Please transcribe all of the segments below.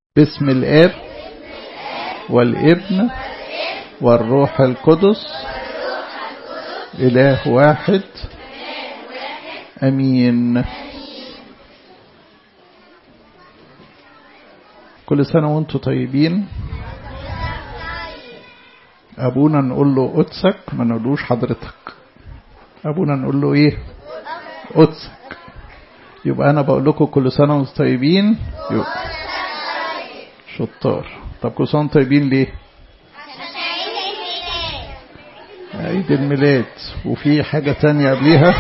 باسم الاب والابن والروح القدس اله واحد امين كل سنه وانتم طيبين ابونا نقول له قدسك ما نقولوش حضرتك ابونا نقول له ايه قدسك يبقى انا بقول لكم كل سنه وانتم طيبين شطار طب كل سنه وانتم طيبين ليه عيد الميلاد وفي حاجة تانية قبليها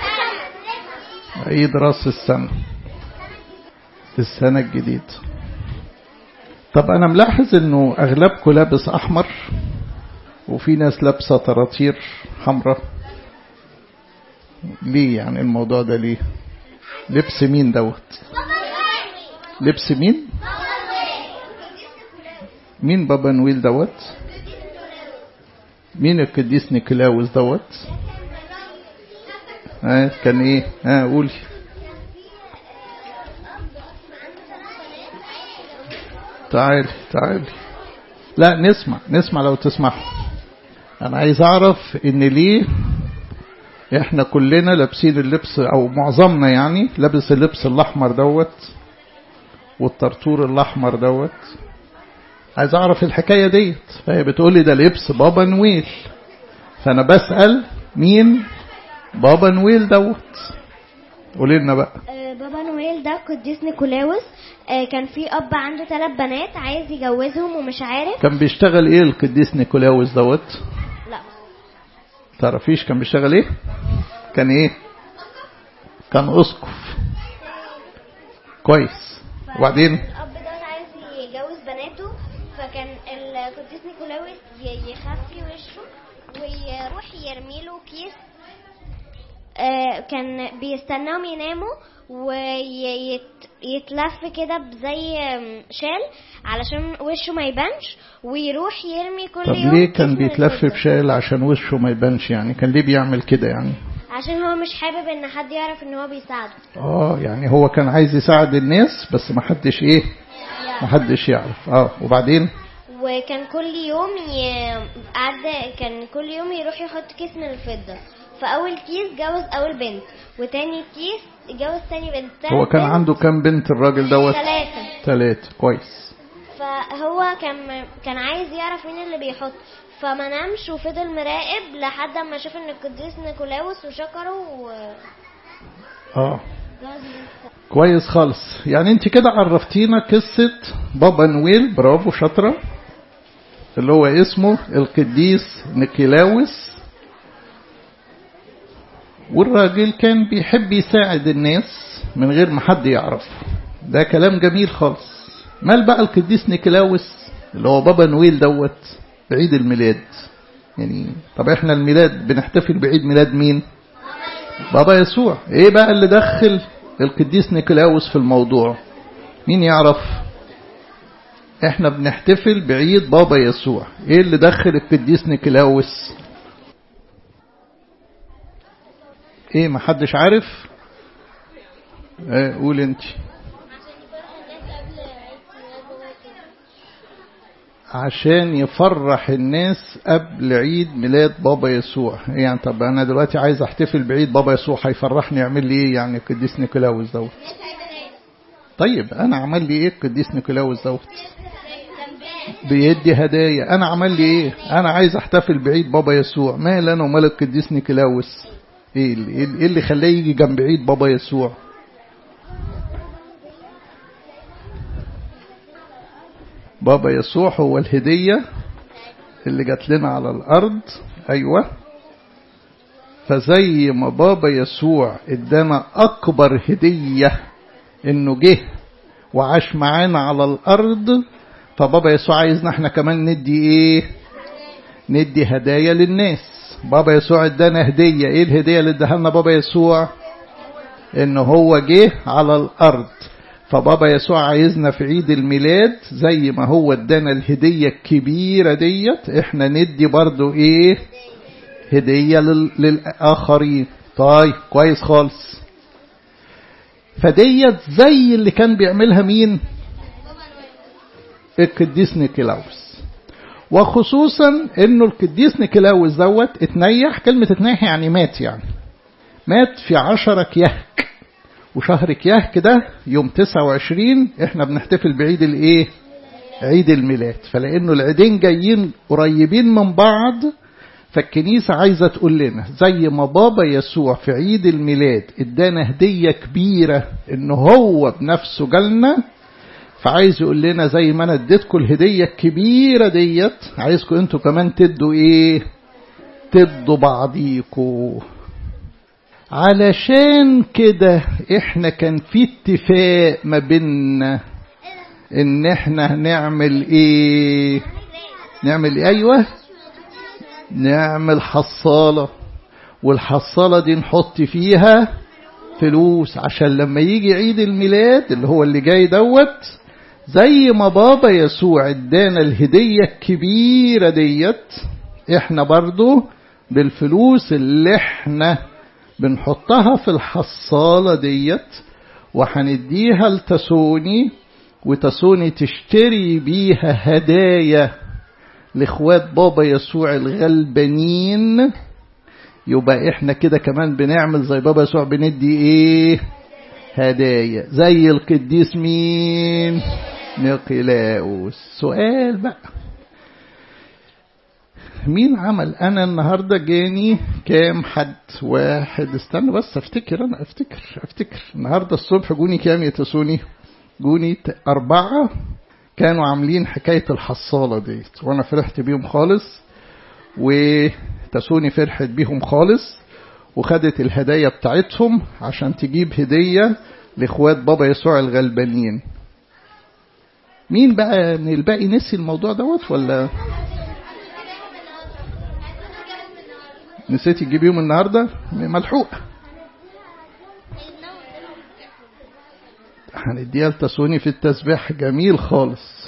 عيد راس السنة السنة الجديدة طب أنا ملاحظ إنه أغلبكم لابس أحمر وفي ناس لابسة طراطير حمراء ليه يعني الموضوع ده ليه لبس مين دوت لبس مين مين بابا نويل دوت مين القديس نيكلاوس دوت ها كان ايه ها قولي تعالي تعالي لا نسمع نسمع لو تسمحوا انا عايز اعرف ان ليه احنا كلنا لابسين اللبس او معظمنا يعني لابس اللبس الاحمر دوت والطرطور الاحمر دوت عايز اعرف الحكاية ديت فهي بتقول لي ده لبس بابا نويل فانا بسأل مين بابا نويل دوت قولي لنا بقى بابا نويل ده قديس نيكولاوس كان في اب عنده ثلاث بنات عايز يجوزهم ومش عارف كان بيشتغل ايه القديس نيكولاوس دوت لا تعرفيش كان بيشتغل ايه كان ايه كان اسقف كويس وبعدين الاب ده عايز يجوز بناته فكان القديس نيكولاوس يخفي وشه ويروح يرمي له كيس آه كان بيستناهم يناموا ويتلف كده بزي شال علشان وشه ما يبانش ويروح يرمي كل طب يوم ليه كيس كان من بيتلف الفضة. بشال عشان وشه ما يبانش يعني كان ليه بيعمل كده يعني عشان هو مش حابب ان حد يعرف ان هو بيساعده اه يعني هو كان عايز يساعد الناس بس ما حدش ايه ما حدش يعرف اه وبعدين وكان كل يوم ي... قعد كان كل يوم يروح يحط كيس من الفضة فأول كيس جوز أول بنت وتاني كيس جوز تاني بنت تالت هو كان بنت عنده كام بنت الراجل دوت ثلاثة ثلاثة كويس فهو كان كان عايز يعرف مين اللي بيحط فما نامش وفضل مراقب لحد ما شاف ان القديس نيكولاوس وشكره و اه جوز بنت كويس خالص يعني انت كده عرفتينا قصة بابا نويل برافو شاطرة اللي هو اسمه القديس نيكلاوس والراجل كان بيحب يساعد الناس من غير ما حد يعرف ده كلام جميل خالص مال بقى القديس نيكلاوس اللي هو بابا نويل دوت بعيد الميلاد يعني طب احنا الميلاد بنحتفل بعيد ميلاد مين بابا يسوع ايه بقى اللي دخل القديس نيكلاوس في الموضوع مين يعرف احنا بنحتفل بعيد بابا يسوع ايه اللي دخل القديس نيكلاوس ايه ما حدش عارف ايه قول انت عشان يفرح الناس قبل عيد ميلاد بابا يسوع يعني طب انا دلوقتي عايز احتفل بعيد بابا يسوع هيفرحني يعمل لي ايه يعني القديس نيكولاوس دوت طيب انا عمل لي ايه القديس نيكولاوس دوت بيدي هدايا انا عمل لي ايه انا عايز احتفل بعيد بابا يسوع مال انا ومال القديس نيكولاوس ايه اللي, إيه اللي خلاه يجي جنب عيد بابا يسوع بابا يسوع هو الهدية اللي جات لنا على الأرض أيوة فزي ما بابا يسوع ادانا أكبر هدية إنه جه وعاش معانا على الأرض فبابا يسوع عايزنا احنا كمان ندي ايه ندي هدايا للناس بابا يسوع ادانا هدية ايه الهدية اللي اداها لنا بابا يسوع ان هو جه على الارض فبابا يسوع عايزنا في عيد الميلاد زي ما هو ادانا الهدية الكبيرة ديت احنا ندي برضو ايه هدية لل... للآخرين طيب كويس خالص فديت زي اللي كان بيعملها مين القديس نيكلاوس وخصوصا انه القديس نيكلاوس دوت اتنيح كلمة اتنيح يعني مات يعني مات في عشرة كيهك وشهر كيهك ده يوم 29 احنا بنحتفل بعيد الايه عيد الميلاد فلانه العيدين جايين قريبين من بعض فالكنيسة عايزة تقول لنا زي ما بابا يسوع في عيد الميلاد ادانا هدية كبيرة ان هو بنفسه جالنا فعايز يقول لنا زي ما انا اديتكم الهدية الكبيرة ديت عايزكم انتوا كمان تدوا ايه تدوا بعضيكوا علشان كده احنا كان في اتفاق ما بيننا ان احنا هنعمل ايه نعمل إيه؟ ايوه نعمل حصالة والحصالة دي نحط فيها فلوس عشان لما يجي عيد الميلاد اللي هو اللي جاي دوت زي ما بابا يسوع ادانا الهدية الكبيرة ديت احنا برضو بالفلوس اللي احنا بنحطها في الحصالة ديت وهنديها لتسوني وتسوني تشتري بيها هدايا لاخوات بابا يسوع الغلبانين يبقى احنا كده كمان بنعمل زي بابا يسوع بندي ايه هدايا زي القديس مين نقلاؤوس سؤال بقى مين عمل انا النهاردة جاني كام حد واحد استنى بس افتكر انا افتكر افتكر النهاردة الصبح جوني كام يتسوني جوني اربعة كانوا عاملين حكاية الحصالة ديت وانا فرحت بيهم خالص وتسوني فرحت بيهم خالص وخدت الهدايا بتاعتهم عشان تجيب هدية لاخوات بابا يسوع الغلبانين مين بقى من الباقي نسي الموضوع دوت ولا نسيتي تجيبيهم النهارده ملحوق هنديها لتسوني في التسبيح جميل خالص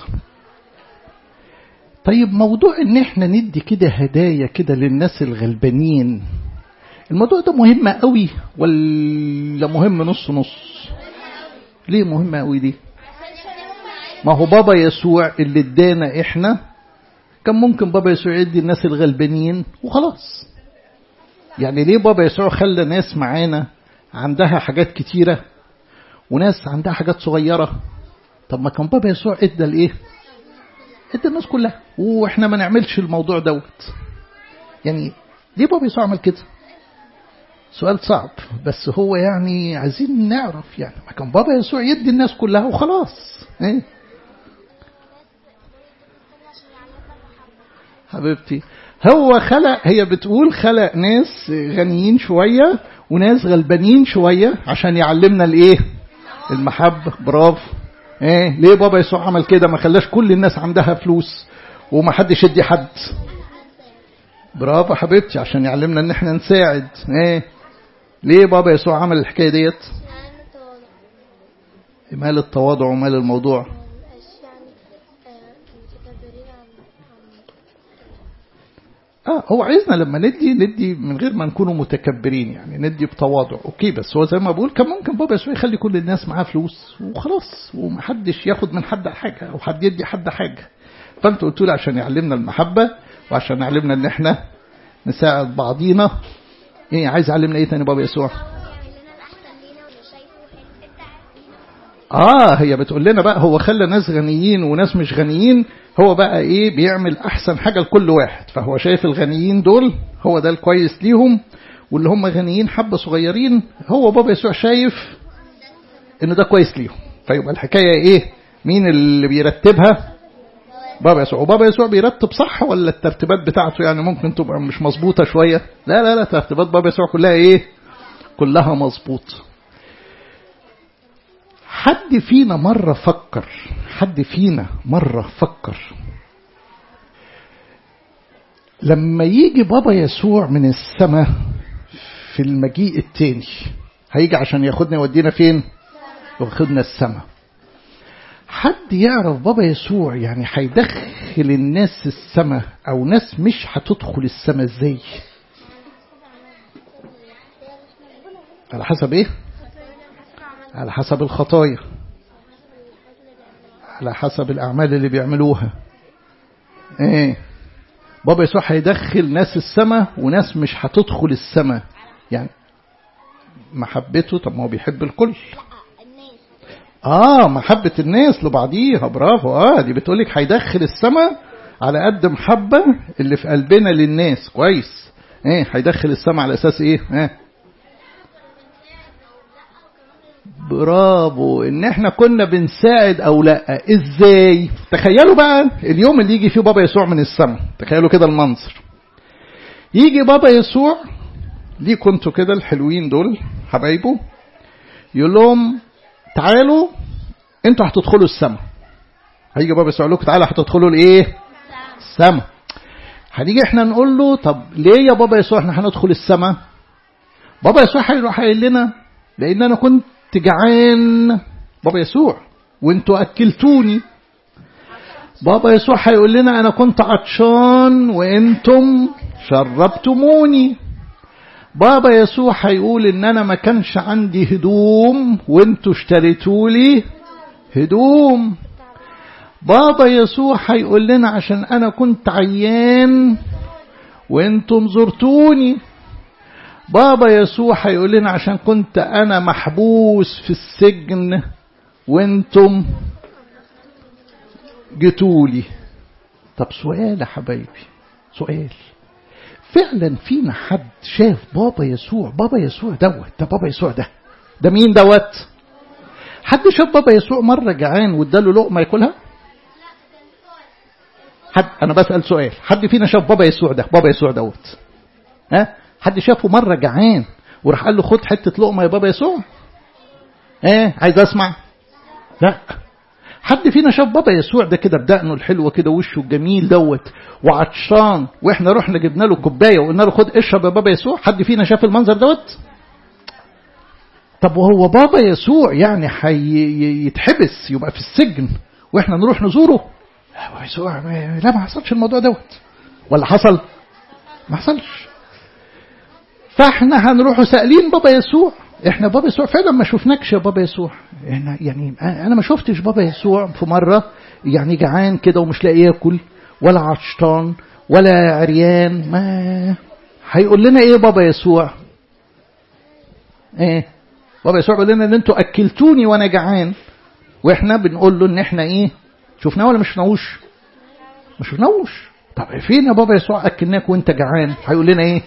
طيب موضوع ان احنا ندي كده هدايا كده للناس الغلبانين الموضوع ده مهم قوي ولا مهم نص نص ليه مهم قوي دي ما هو بابا يسوع اللي ادانا احنا كان ممكن بابا يسوع يدي الناس الغلبانين وخلاص يعني ليه بابا يسوع خلى ناس معانا عندها حاجات كتيرة وناس عندها حاجات صغيرة طب ما كان بابا يسوع ادى الايه ادى الناس كلها واحنا ما نعملش الموضوع دوت يعني ليه بابا يسوع عمل كده سؤال صعب بس هو يعني عايزين نعرف يعني ما كان بابا يسوع يدي الناس كلها وخلاص ايه حبيبتي هو خلق هي بتقول خلق ناس غنيين شوية وناس غلبانين شوية عشان يعلمنا الايه المحبة برافو ايه ليه بابا يسوع عمل كده ما خلاش كل الناس عندها فلوس وما حدش يدي حد برافو حبيبتي عشان يعلمنا ان احنا نساعد ايه ليه بابا يسوع عمل الحكاية ديت مال التواضع ومال الموضوع اه هو عايزنا لما ندي ندي من غير ما نكونوا متكبرين يعني ندي بتواضع اوكي بس هو زي ما بقول كان ممكن بابا يسوع يخلي كل الناس معاه فلوس وخلاص ومحدش ياخد من حد حاجه او حد يدي حد حاجه فانت قلت له عشان يعلمنا المحبه وعشان يعلمنا ان احنا نساعد بعضينا ايه عايز يعلمنا ايه تاني بابا يسوع اه هي بتقول لنا بقى هو خلى ناس غنيين وناس مش غنيين هو بقى ايه بيعمل احسن حاجة لكل واحد فهو شايف الغنيين دول هو ده الكويس ليهم واللي هم غنيين حبة صغيرين هو بابا يسوع شايف ان ده كويس ليهم فيبقى الحكاية ايه مين اللي بيرتبها بابا يسوع وبابا يسوع بيرتب صح ولا الترتيبات بتاعته يعني ممكن تبقى مش مظبوطة شوية لا لا لا ترتيبات بابا يسوع كلها ايه كلها مظبوطه حد فينا مرة فكر حد فينا مرة فكر لما يجي بابا يسوع من السماء في المجيء التاني هيجي عشان ياخدنا يودينا فين ياخدنا السماء حد يعرف بابا يسوع يعني هيدخل الناس السماء او ناس مش هتدخل السماء ازاي على حسب ايه على حسب الخطايا على حسب الأعمال اللي بيعملوها ايه بابا يسوع هيدخل ناس السماء وناس مش هتدخل السماء يعني محبته طب ما هو بيحب الكل اه محبة الناس لبعضيها برافو اه دي بتقولك هيدخل السماء على قد محبة اللي في قلبنا للناس كويس ايه هيدخل السماء على اساس ايه ايه برافو ان احنا كنا بنساعد او لا ازاي تخيلوا بقى اليوم اللي يجي فيه بابا يسوع من السماء تخيلوا كده المنظر يجي بابا يسوع ليه كنتوا كده الحلوين دول حبايبه يقول لهم تعالوا انتوا هتدخلوا السماء هيجي بابا يسوع لكم تعالوا هتدخلوا الايه السماء هنيجي احنا نقول له طب ليه يا بابا يسوع احنا هندخل السماء بابا يسوع هيروح قايل لنا لان انا كنت جعان بابا يسوع وانتوا اكلتوني بابا يسوع هيقول لنا انا كنت عطشان وانتم شربتموني بابا يسوع هيقول ان انا ما كانش عندي هدوم وانتوا اشتريتولي هدوم بابا يسوع هيقول لنا عشان انا كنت عيان وانتم زرتوني بابا يسوع هيقول لنا عشان كنت انا محبوس في السجن وانتم جيتولي طب سؤال يا حبايبي سؤال فعلا فينا حد شاف بابا يسوع بابا يسوع دوت ده بابا يسوع ده ده مين دوت حد شاف بابا يسوع مرة جعان واداله لقمة ياكلها حد انا بسأل سؤال حد فينا شاف بابا يسوع ده بابا يسوع دوت ها حد شافه مرة جعان وراح قال له خد حتة لقمة يا بابا يسوع ايه عايز اسمع لا حد فينا شاف بابا يسوع ده كده بدقنه الحلوة كده وشه الجميل دوت وعطشان واحنا رحنا جبنا له كوباية وقلنا له خد اشرب يا بابا يسوع حد فينا شاف المنظر دوت طب وهو بابا يسوع يعني هيتحبس يبقى في السجن واحنا نروح نزوره بابا يسوع لا ما حصلش الموضوع دوت ولا حصل ما حصلش فاحنا هنروحوا سائلين بابا يسوع احنا بابا يسوع فعلا ما شفناكش يا بابا يسوع احنا يعني انا ما شفتش بابا يسوع في مره يعني جعان كده ومش لاقي ياكل ولا عطشان ولا عريان ما هيقول لنا ايه بابا يسوع ايه بابا يسوع بيقول لنا ان انتوا اكلتوني وانا جعان واحنا بنقول له ان احنا ايه شفناه ولا مش شفناهوش ما شفناهوش طب فين يا بابا يسوع اكلناك وانت جعان هيقول لنا ايه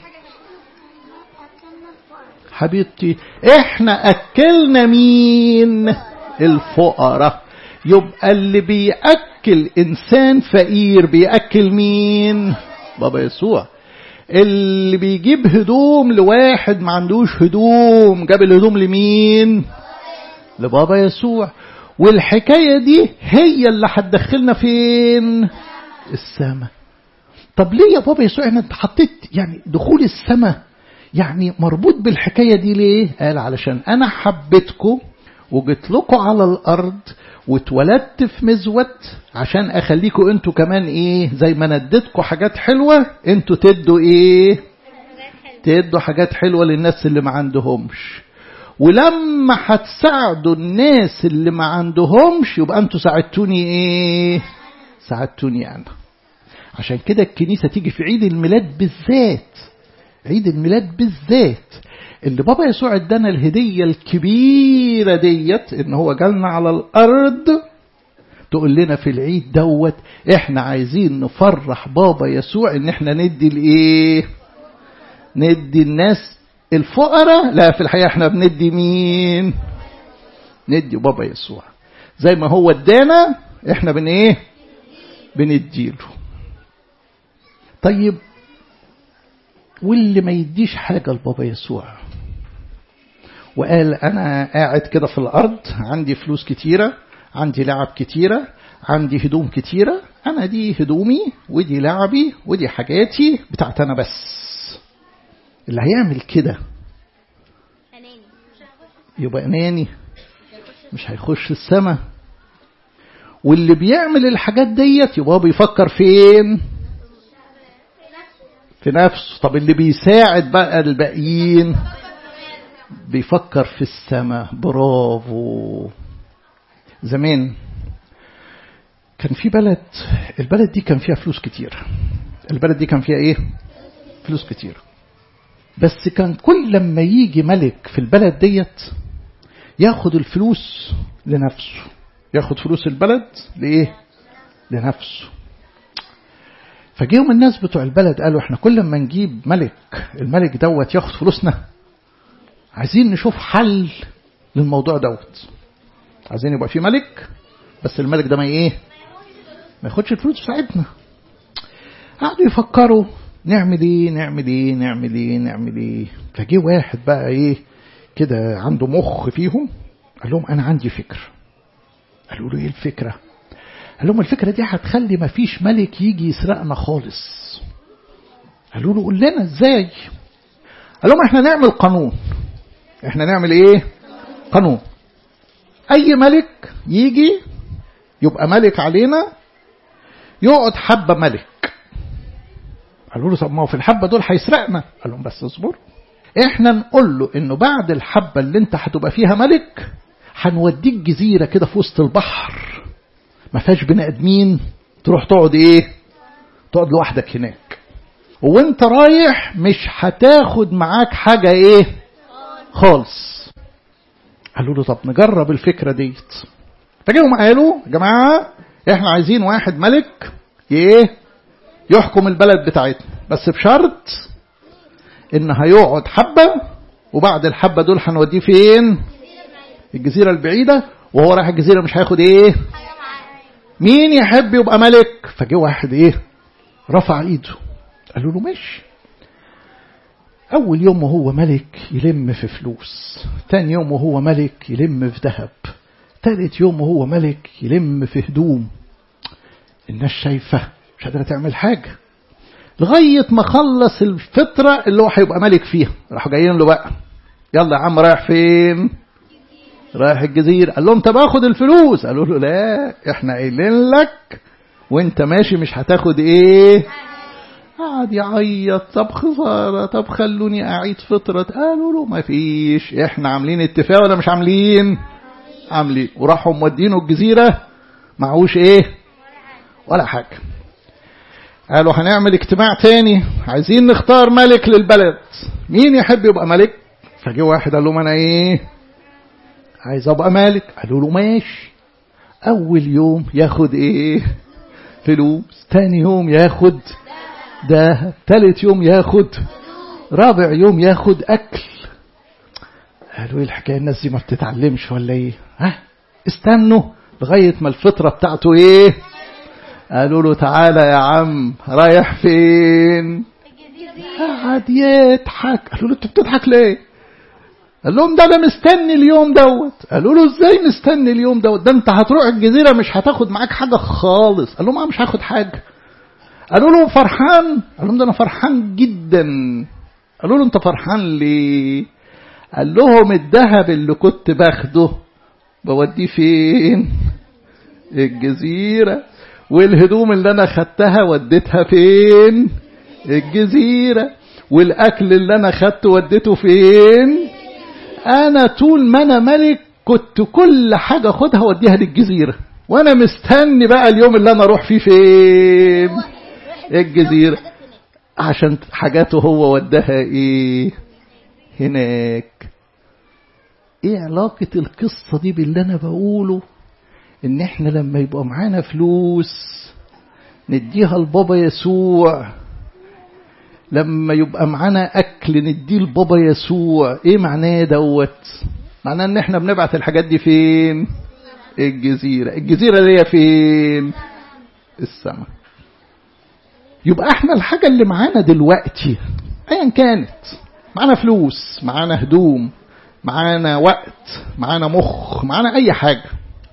حبيبتي احنا اكلنا مين الفقراء يبقى اللي بيأكل انسان فقير بيأكل مين بابا يسوع اللي بيجيب هدوم لواحد ما عندوش هدوم جاب الهدوم لمين لبابا يسوع والحكاية دي هي اللي هتدخلنا فين السماء طب ليه يا بابا يسوع انت حطيت يعني دخول السماء يعني مربوط بالحكاية دي ليه قال علشان انا حبيتكم وجيت لكم على الارض واتولدت في مزود عشان اخليكم انتوا كمان ايه زي ما نديتكم حاجات حلوة انتوا تدوا ايه تدوا حاجات حلوة للناس اللي ما عندهمش ولما هتساعدوا الناس اللي ما عندهمش يبقى انتوا ساعدتوني ايه ساعدتوني انا عشان كده الكنيسة تيجي في عيد الميلاد بالذات عيد الميلاد بالذات اللي بابا يسوع ادانا الهدية الكبيرة ديت ان هو جالنا على الارض تقول لنا في العيد دوت احنا عايزين نفرح بابا يسوع ان احنا ندي الايه ندي الناس الفقراء لا في الحقيقة احنا بندي مين ندي بابا يسوع زي ما هو ادانا احنا بن ايه بنديله طيب واللي ما يديش حاجة لبابا يسوع وقال أنا قاعد كده في الأرض عندي فلوس كتيرة عندي لعب كتيرة عندي هدوم كتيرة أنا دي هدومي ودي لعبي ودي حاجاتي بتاعت أنا بس اللي هيعمل كده يبقى أناني مش هيخش السماء واللي بيعمل الحاجات ديت يبقى بيفكر فين في نفسه طب اللي بيساعد بقى الباقيين بيفكر في السماء برافو زمان كان في بلد البلد دي كان فيها فلوس كتير البلد دي كان فيها ايه فلوس كتير بس كان كل لما يجي ملك في البلد ديت ياخد الفلوس لنفسه ياخد فلوس البلد لإيه لنفسه فجيهم الناس بتوع البلد قالوا احنا كل ما نجيب ملك الملك دوت ياخد فلوسنا عايزين نشوف حل للموضوع دوت عايزين يبقى في ملك بس الملك ده ما ايه ما ياخدش الفلوس بتاعتنا قعدوا يفكروا نعمل ايه نعمل ايه نعمل ايه نعمل ايه فجه واحد بقى ايه كده عنده مخ فيهم قال لهم انا عندي فكر قالوا له ايه الفكره قال لهم الفكره دي هتخلي ما فيش ملك يجي يسرقنا خالص قالوا له قول لنا ازاي قال لهم احنا نعمل قانون احنا نعمل ايه قانون اي ملك يجي يبقى ملك علينا يقعد حبه ملك قالوا له طب ما هو في الحبه دول هيسرقنا قال لهم بس اصبر احنا نقول له انه بعد الحبه اللي انت هتبقى فيها ملك هنوديك جزيره كده في وسط البحر ما فيهاش بني ادمين تروح تقعد ايه تقعد لوحدك هناك وانت رايح مش هتاخد معاك حاجه ايه خالص قالوا له طب نجرب الفكره ديت فجيهم قالوا يا جماعه احنا عايزين واحد ملك ايه يحكم البلد بتاعتنا بس بشرط ان هيقعد حبة وبعد الحبة دول هنوديه فين الجزيرة البعيدة وهو رايح الجزيرة مش هياخد ايه مين يحب يبقى ملك فجه واحد ايه رفع ايده قالوا له ماشي اول يوم وهو ملك يلم في فلوس تاني يوم وهو ملك يلم في ذهب تالت يوم وهو ملك يلم في هدوم الناس شايفه مش قادرة تعمل حاجة لغاية ما خلص الفترة اللي هو هيبقى ملك فيها راحوا جايين له بقى يلا يا عم رايح فين رايح الجزيرة قال لهم طب اخد الفلوس قالوا له لا احنا قايلين لك وانت ماشي مش هتاخد ايه قعد يعيط طب خسارة طب خلوني أعيد فطرة قالوا له ما فيش احنا عاملين اتفاق ولا مش عاملين عاملين وراحوا مودينه الجزيرة معهوش ايه ولا حاجة قالوا هنعمل اجتماع تاني عايزين نختار ملك للبلد مين يحب يبقى ملك فجه واحد قال لهم انا ايه عايز ابقى مالك قالوا له ماشي اول يوم ياخد ايه فلوس تاني يوم ياخد ده تالت يوم ياخد رابع يوم ياخد اكل قالوا ايه الحكايه الناس دي ما بتتعلمش ولا ايه ها استنوا لغايه ما الفطره بتاعته ايه قالوا له تعالى يا عم رايح فين قعد يضحك قالوا له انت بتضحك ليه قال لهم ده انا مستني اليوم دوت قالوا له ازاي مستني اليوم دوت ده انت هتروح الجزيره مش هتاخد معاك حاجه خالص قال لهم انا مش هاخد حاجه قالوا له فرحان قال لهم ده انا فرحان جدا قالوا له انت فرحان ليه قال لهم الذهب اللي كنت باخده بوديه فين الجزيره والهدوم اللي انا خدتها وديتها فين الجزيرة والاكل اللي انا خدته وديته فين انا طول ما انا ملك كنت كل حاجة خدها وديها للجزيرة وانا مستني بقى اليوم اللي انا اروح فيه فين الجزيرة عشان حاجاته هو وداها ايه هناك ايه علاقة القصة دي باللي انا بقوله ان احنا لما يبقى معانا فلوس نديها لبابا يسوع لما يبقى معانا اكل نديه لبابا يسوع ايه معناه دوت معناه ان احنا بنبعت الحاجات دي فين الجزيرة الجزيرة اللي هي فين السماء يبقى احنا الحاجة اللي معانا دلوقتي ايا كانت معانا فلوس معانا هدوم معانا وقت معانا مخ معانا اي حاجه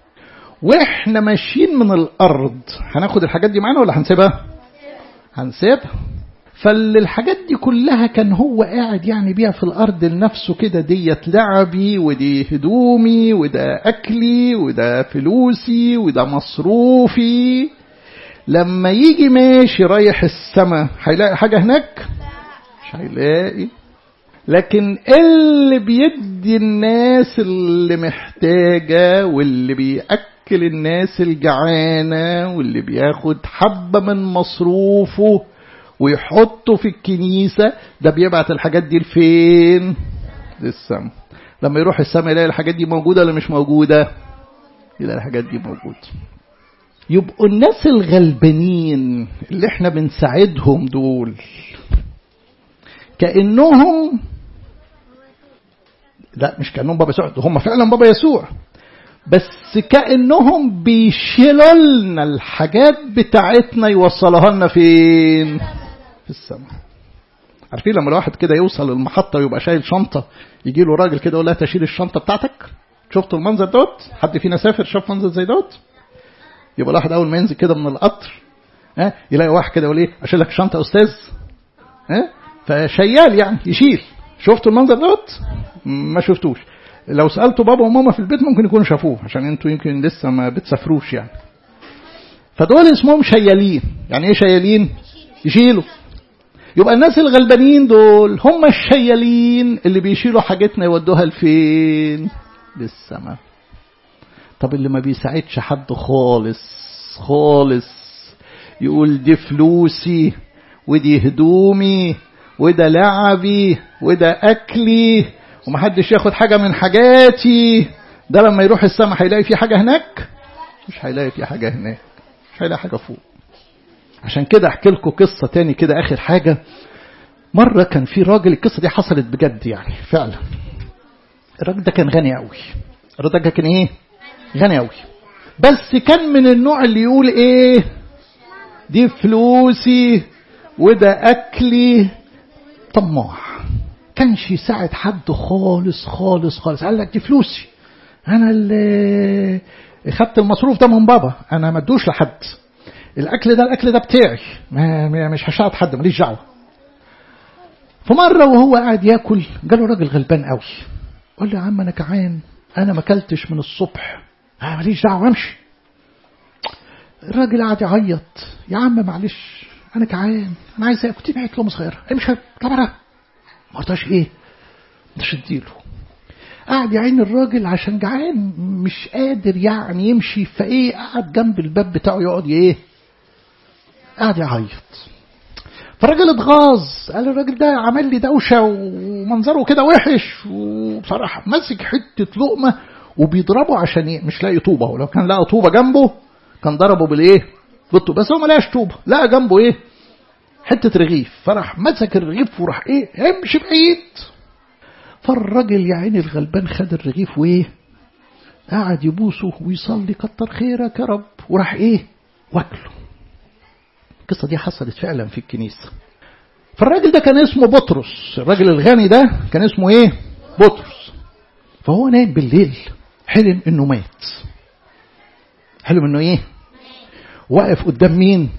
واحنا ماشيين من الارض هناخد الحاجات دي معانا ولا هنسيبها هنسيبها فالحاجات دي كلها كان هو قاعد يعني بيها في الارض لنفسه كده ديت لعبي ودي هدومي وده اكلي وده فلوسي وده مصروفي لما يجي ماشي رايح السماء هيلاقي حاجة هناك مش هيلاقي لكن اللي بيدي الناس اللي محتاجة واللي بيأكل بيأكل الناس الجعانة واللي بياخد حبة من مصروفه ويحطه في الكنيسة ده بيبعت الحاجات دي لفين للسماء لما يروح السماء يلاقي الحاجات دي موجودة ولا مش موجودة يلاقي الحاجات دي موجودة يبقوا الناس الغلبانين اللي احنا بنساعدهم دول كأنهم لا مش كأنهم بابا يسوع هم فعلا بابا يسوع بس كأنهم بيشيلوا لنا الحاجات بتاعتنا يوصلوها لنا فين في السماء عارفين لما الواحد كده يوصل المحطة ويبقى شايل شنطة يجي له راجل كده يقول لها تشيل الشنطة بتاعتك شفتوا المنظر دوت حد فينا سافر شاف منظر زي دوت يبقى الواحد اول ما ينزل كده من القطر ها يلاقي واحد كده يقول ايه اشيل لك شنطه يا استاذ ها فشيال يعني يشيل شفتوا المنظر دوت ما شفتوش لو سالتوا بابا وماما في البيت ممكن يكونوا شافوه عشان انتوا يمكن لسه ما بتسافروش يعني فدول اسمهم شيالين يعني ايه شيالين يشيلوا يبقى الناس الغلبانين دول هم الشيالين اللي بيشيلوا حاجتنا يودوها لفين للسماء طب اللي ما بيساعدش حد خالص خالص يقول دي فلوسي ودي هدومي وده لعبي وده أكلي ومحدش ياخد حاجة من حاجاتي ده لما يروح السماء هيلاقي في حاجة هناك مش هيلاقي في حاجة هناك مش هيلاقي حاجة فوق عشان كده احكي لكم قصة تاني كده آخر حاجة مرة كان في راجل القصة دي حصلت بجد يعني فعلا الراجل ده كان غني قوي الراجل ده كان ايه غني قوي بس كان من النوع اللي يقول ايه دي فلوسي وده اكلي طماع كانش يساعد حد خالص خالص خالص قال لك دي فلوسي انا اللي خدت المصروف ده من بابا انا ما ادوش لحد الاكل ده الاكل ده بتاعي ما مش هساعد حد ماليش دعوه فمره وهو قاعد ياكل جاله راجل غلبان قوي قال له يا عم انا جعان انا ما اكلتش من الصبح آه ماليش دعوه امشي الراجل قاعد يعيط يا عم معلش انا جعان انا عايز اكل كنت بعت لهم صغيره امشي اطلع بره ما رضاش ايه مش اديله قاعد يا عين الراجل عشان جعان مش قادر يعني يمشي فايه قاعد جنب الباب بتاعه يقعد ايه قاعد يعيط فالراجل اتغاظ قال الراجل ده عمل لي دوشه ومنظره كده وحش وبصراحه ماسك حته لقمه وبيضربه عشان ايه مش لاقي طوبه ولو كان لقى طوبه جنبه كان ضربه بالايه بالطوبه بس هو ما لقاش طوبه لقى جنبه ايه حته رغيف فراح مسك الرغيف وراح ايه امشي بعيد فالراجل يا عيني الغلبان خد الرغيف وايه قعد يبوسه ويصلي كتر خيرك يا رب وراح ايه واكله القصه دي حصلت فعلا في الكنيسه فالراجل ده كان اسمه بطرس الراجل الغني ده كان اسمه ايه بطرس فهو نايم بالليل حلم انه مات حلم انه ايه واقف قدام مين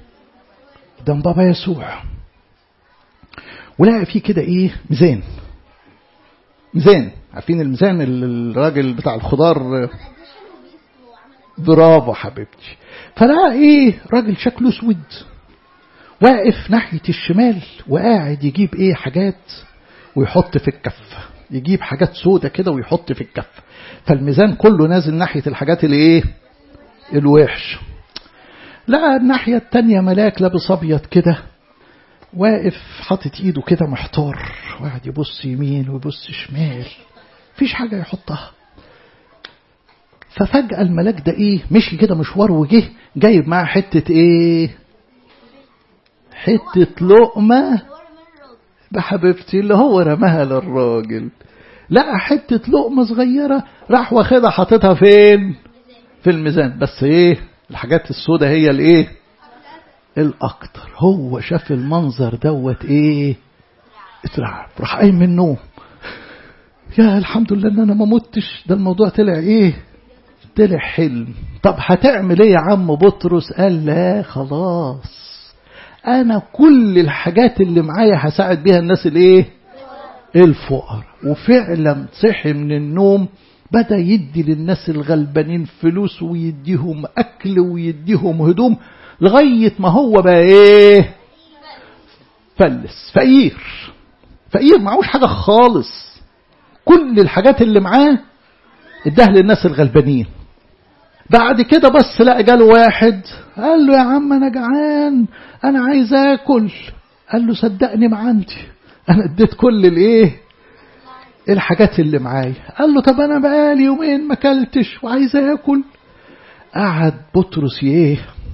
قدام بابا يسوع ولقى فيه كده ايه ميزان ميزان عارفين الميزان الراجل بتاع الخضار برافو حبيبتي فلقى ايه راجل شكله اسود واقف ناحية الشمال وقاعد يجيب ايه حاجات ويحط في الكفة يجيب حاجات سودة كده ويحط في الكفة فالميزان كله نازل ناحية الحاجات اللي ايه الوحش لقى الناحية التانية ملاك لابس ابيض كده واقف حاطط ايده كده محتار وقاعد يبص يمين ويبص شمال مفيش حاجة يحطها ففجأة الملاك ده ايه مشي كده مشوار وجه جايب معاه حتة ايه حتة لقمة بحبيبتي اللي هو رماها للراجل لقى حتة لقمة صغيرة راح واخدها حاططها فين في الميزان بس ايه الحاجات السوداء هي الايه الاكتر هو شاف المنظر دوت ايه اترعب راح قايم من النوم يا الحمد لله ان انا ما متش ده الموضوع طلع ايه طلع حلم طب هتعمل ايه يا عم بطرس قال لا خلاص انا كل الحاجات اللي معايا هساعد بيها الناس الايه الفقراء وفعلا صحي من النوم بدأ يدي للناس الغلبانين فلوس ويديهم أكل ويديهم هدوم لغاية ما هو بقى إيه فلس فقير فقير معهوش حاجة خالص كل الحاجات اللي معاه اداها للناس الغلبانين بعد كده بس لقى جاله واحد قال له يا عم انا جعان انا عايز اكل قال له صدقني ما عندي انا اديت كل الايه الحاجات اللي معايا قال له طب انا بقالي يومين ما اكلتش وعايز اكل قعد بطرس ايه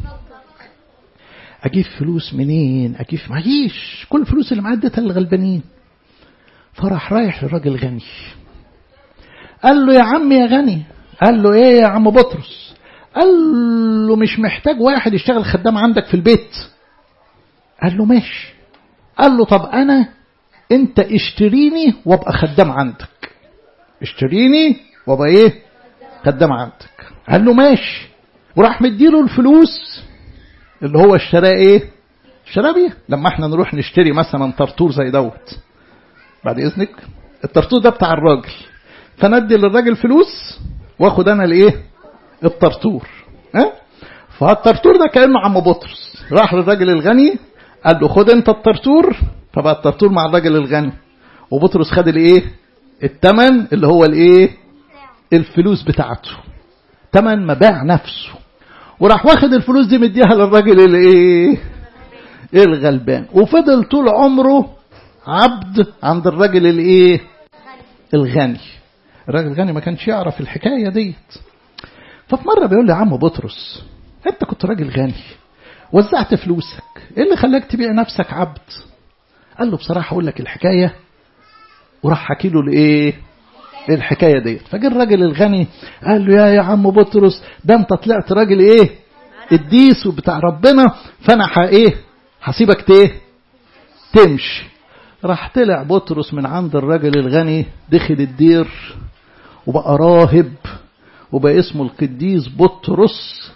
اجيب فلوس منين اجيب معيش كل الفلوس اللي معايا اديتها للغلبانين فراح رايح للراجل غني قال له يا عم يا غني قال له ايه يا عم بطرس قال له مش محتاج واحد يشتغل خدام عندك في البيت قال له ماشي قال له طب انا انت اشتريني وابقى خدام عندك اشتريني وابقى ايه خدام عندك قال له ماشي وراح مديله الفلوس اللي هو اشتراه ايه اشتراه بيه لما احنا نروح نشتري مثلا طرطور زي دوت بعد اذنك الطرطور ده بتاع الراجل فندي للراجل فلوس واخد انا الايه الطرطور ها فالطرطور ده كانه عم بطرس راح للراجل الغني قال له خد انت الطرطور فبقى الطرطور مع الراجل الغني وبطرس خد الايه الثمن اللي هو الايه الفلوس بتاعته ثمن مباع نفسه وراح واخد الفلوس دي مديها للراجل الايه الغلبان وفضل طول عمره عبد عند الراجل الايه الغني الراجل الغني ما كانش يعرف الحكايه ديت ففي مره بيقول لي يا عم بطرس انت كنت راجل غني وزعت فلوسك ايه اللي خلاك تبيع نفسك عبد قال له بصراحه اقول لك الحكايه وراح حكي له الايه الحكايه ديت فجه الراجل الغني قال له يا يا عم بطرس ده انت طلعت راجل ايه الديس وبتاع ربنا فانا ح ايه هسيبك ايه تمشي راح طلع بطرس من عند الراجل الغني دخل الدير وبقى راهب وبقى اسمه القديس بطرس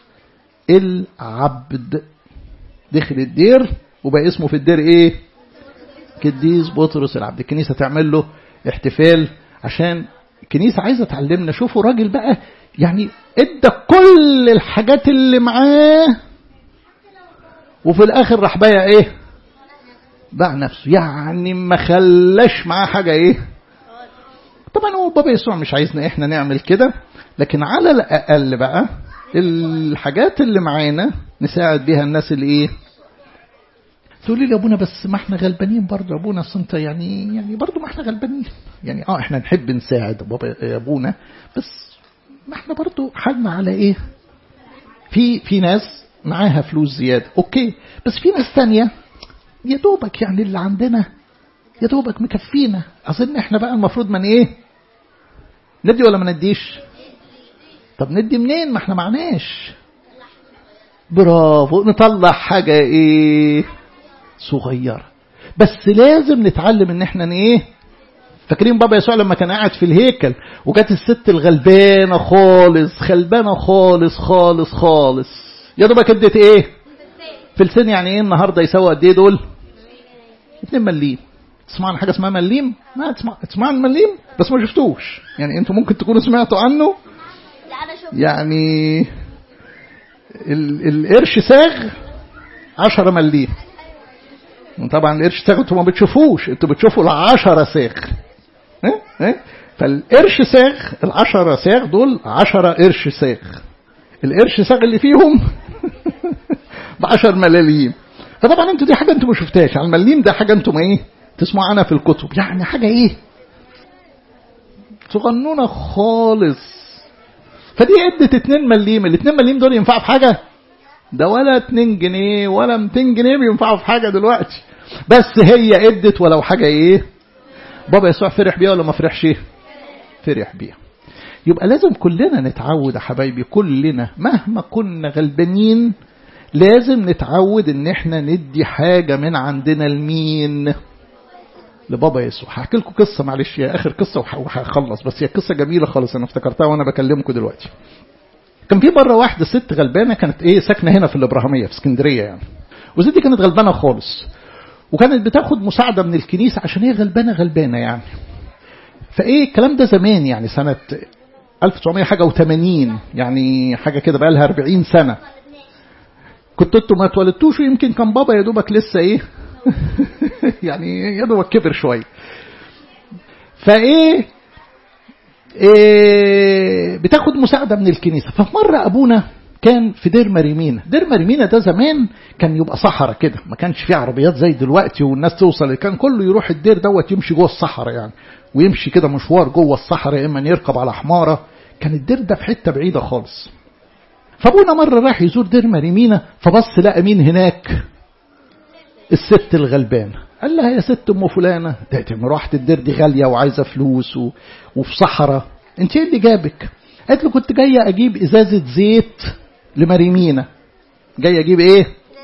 العبد دخل الدير وبقى اسمه في الدير ايه قديس بطرس العبد الكنيسه تعمل له احتفال عشان الكنيسه عايزه تعلمنا شوفوا راجل بقى يعني ادى كل الحاجات اللي معاه وفي الاخر راح بايع ايه باع نفسه يعني ما خلاش معاه حاجه ايه طبعا هو بابا يسوع مش عايزنا احنا نعمل كده لكن على الاقل بقى الحاجات اللي معانا نساعد بيها الناس اللي ايه تقولي لي يا ابونا بس ما احنا غلبانين برضه يا ابونا اصل انت يعني يعني برضه ما احنا غلبانين يعني اه احنا نحب نساعد بابا يا ابونا بس ما احنا برضه حالنا على ايه في في ناس معاها فلوس زياده اوكي بس في ناس تانية يا دوبك يعني اللي عندنا يا دوبك مكفينا اظن احنا بقى المفروض من ايه ندي ولا ما نديش طب ندي منين ما احنا معناش برافو نطلع حاجة ايه صغيرة بس لازم نتعلم ان احنا ايه فاكرين بابا يسوع لما كان قاعد في الهيكل وجات الست الغلبانة خالص غلبانة خالص خالص خالص يا دوبك ادت ايه فلسين يعني ايه النهارده يساوي قد ايه دول 2 مليم تسمعوا عن حاجه اسمها مليم ما تسمع تسمعوا عن مليم بس ما شفتوش يعني انتوا ممكن تكونوا سمعتوا عنه لا انا شفت يعني ال- القرش ساغ 10 مليم طبعا القرش ساغ انتوا ما بتشوفوش انتوا بتشوفوا العشرة ساغ ها؟ ها؟ فالقرش ساغ العشرة ساغ دول عشرة قرش ساغ القرش ساغ اللي فيهم بعشر ملاليم فطبعا انتوا دي حاجة انتوا ما شفتهاش على المليم ده حاجة انتوا ما ايه تسمعوا عنها في الكتب يعني حاجة ايه صغنونة خالص فدي عدة 2 مليم ال 2 مليم دول ينفعوا في حاجة ده ولا 2 جنيه ولا 200 جنيه بينفعوا في حاجة دلوقتي بس هي ادت ولو حاجة ايه بابا يسوع فرح بيها ولا ما فرحش فرح بيها يبقى لازم كلنا نتعود يا حبايبي كلنا مهما كنا غلبانين لازم نتعود ان احنا ندي حاجة من عندنا لمين لبابا يسوع هحكي لكم قصة معلش هي اخر قصة وح- وهخلص بس هي قصة جميلة خالص انا افتكرتها وانا بكلمكم دلوقتي كان في مرة واحدة ست غلبانة كانت ايه ساكنة هنا في الابراهيمية في اسكندرية يعني والست دي كانت غلبانة خالص وكانت بتاخد مساعدة من الكنيسة عشان هي غلبانة غلبانة يعني فايه الكلام ده زمان يعني سنة 1900 حاجة و80 يعني حاجة كده بقى لها 40 سنة كنت انتوا ما اتولدتوش ويمكن كان بابا يا دوبك لسه ايه يعني يا دوبك كبر شويه فايه إيه بتاخد مساعدة من الكنيسة ففي مرة أبونا كان في دير مريمينا دير مريمينا ده زمان كان يبقى صحراء كده ما كانش فيه عربيات زي دلوقتي والناس توصل كان كله يروح الدير دوت يمشي جوه الصحراء يعني ويمشي كده مشوار جوه الصحراء يا اما يركب على حماره كان الدير ده في حته بعيده خالص فابونا مره راح يزور دير مريمينا فبص لقى مين هناك الست الغلبانه قال لها يا ست ام فلانه ده مروحه الدير دي غاليه وعايزه فلوس و... وفي صحراء انت ايه اللي جابك قالت له كنت جايه اجيب ازازه زيت لمريمينا جاي اجيب ايه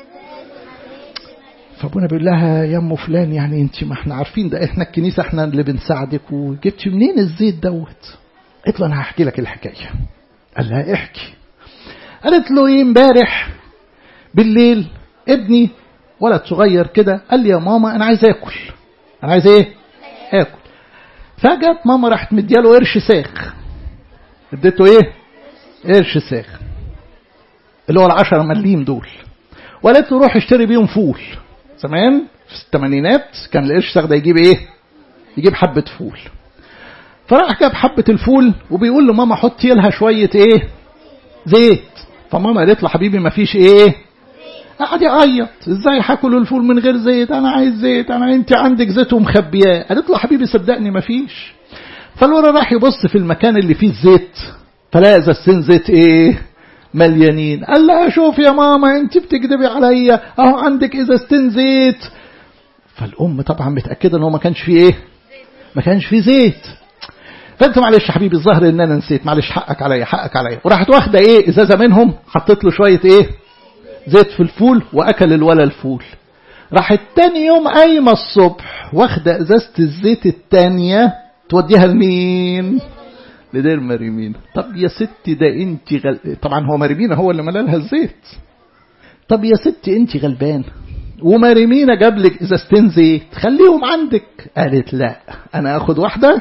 فابونا بيقول لها يا ام فلان يعني انت ما احنا عارفين ده احنا الكنيسه احنا اللي بنساعدك وجبتي منين الزيت دوت قالت له انا هحكي لك الحكايه قال لها احكي قالت له ايه امبارح بالليل ابني ولد صغير كده قال لي يا ماما انا عايز اكل انا عايز ايه اكل فجت ماما راحت مدياله قرش ساخ اديته ايه قرش ساخ اللي هو العشرة مليم دول وقالت له روح اشتري بيهم فول زمان في الثمانينات كان القرش ساخ ده يجيب ايه يجيب حبة فول فراح جاب حبة الفول وبيقول لماما حطي لها شوية ايه زيت فماما قالت له حبيبي ما فيش ايه قعد يعيط ازاي هاكل الفول من غير زيت انا عايز زيت انا انت عندك زيت ومخبياه قالت له حبيبي صدقني ما فيش فالولد راح يبص في المكان اللي فيه الزيت فلاقى ازازتين زيت ايه مليانين قال لها شوف يا ماما انت بتكذبي عليا اهو عندك ازازتين زيت فالام طبعا متاكده ان هو ما كانش فيه ايه ما كانش فيه زيت فانت معلش حبيبي الظاهر ان انا نسيت معلش حقك عليا حقك عليا وراحت واخده ايه ازازه منهم حطيت له شويه ايه زيت في الفول واكل الولا الفول راحت تاني يوم قايمه الصبح واخده ازازه الزيت التانيه توديها لمين لدير مريمين طب يا ستي ده انت غل... طبعا هو مريمين هو اللي ملالها الزيت طب يا ستي انت غلبان ومريمينا جاب لك ازازتين زيت خليهم عندك قالت لا انا اخد واحده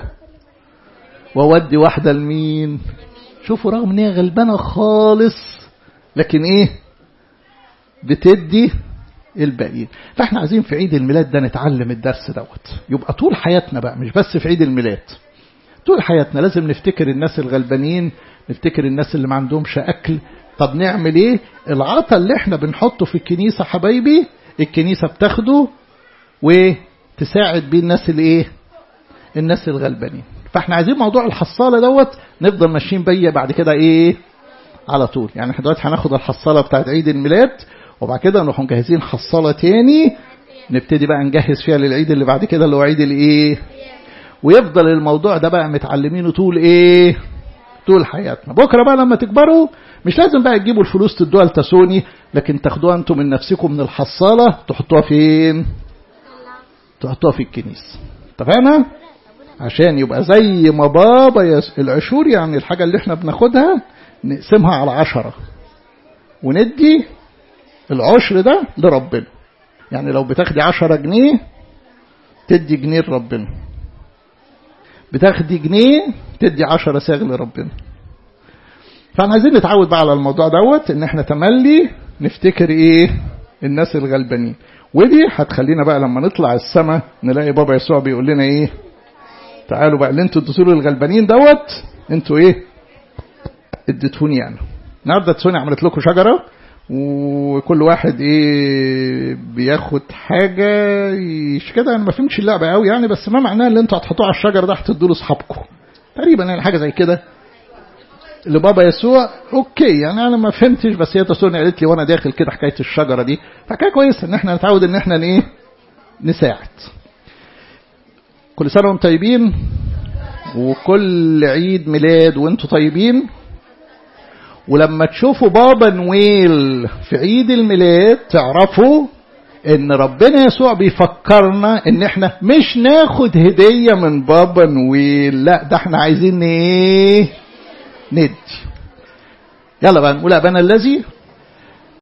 واودي واحده لمين شوفوا رغم ان هي غلبانه خالص لكن ايه بتدي الباقيين فاحنا عايزين في عيد الميلاد ده نتعلم الدرس دوت يبقى طول حياتنا بقى مش بس في عيد الميلاد طول حياتنا لازم نفتكر الناس الغلبانين نفتكر الناس اللي ما عندهمش اكل طب نعمل ايه العطا اللي احنا بنحطه في الكنيسه حبايبي الكنيسه بتاخده وتساعد بيه الناس الايه الناس الغلبانين فاحنا عايزين موضوع الحصاله دوت نفضل ماشيين بيه بعد كده ايه على طول يعني احنا دلوقتي هناخد الحصاله بتاعت عيد الميلاد وبعد كده نروح مجهزين حصاله تاني نبتدي بقى نجهز فيها للعيد اللي بعد كده اللي هو عيد الايه ويفضل الموضوع ده بقى متعلمينه طول ايه طول حياتنا بكره بقى لما تكبروا مش لازم بقى تجيبوا الفلوس تدوها لتسوني لكن تاخدوها انتم من نفسكم من الحصاله تحطوها فين تحطوها في الكنيسه اتفقنا عشان يبقى زي ما بابا يس... العشور يعني الحاجة اللي احنا بناخدها نقسمها على عشرة وندي العشر ده لربنا يعني لو بتاخدي عشرة جنيه تدي جنيه لربنا بتاخدي جنيه تدي عشرة ساغ لربنا فاحنا عايزين نتعود بقى على الموضوع دوت ان احنا تملي نفتكر ايه الناس الغلبانين ودي هتخلينا بقى لما نطلع السماء نلاقي بابا يسوع بيقول لنا ايه تعالوا بقى اللي انتوا اديتوا الغلبانين دوت انتوا ايه اديتوني انا النهارده تسوني عملت لكم شجره وكل واحد ايه بياخد حاجه مش كده انا ما فهمتش اللعبه قوي يعني بس ما معناه اللي انتوا هتحطوه على الشجره ده هتدوا لاصحابكم تقريبا يعني حاجه زي كده لبابا يسوع اوكي يعني انا ما فهمتش بس هي تسوني قالت لي وانا داخل كده حكايه الشجره دي فحكايه كويسه ان احنا نتعود ان احنا ايه نساعد كل سنة وانتم طيبين وكل عيد ميلاد وانتم طيبين ولما تشوفوا بابا نويل في عيد الميلاد تعرفوا ان ربنا يسوع بيفكرنا ان احنا مش ناخد هدية من بابا نويل لا ده احنا عايزين ايه ندي يلا بقى نقول ابانا الذي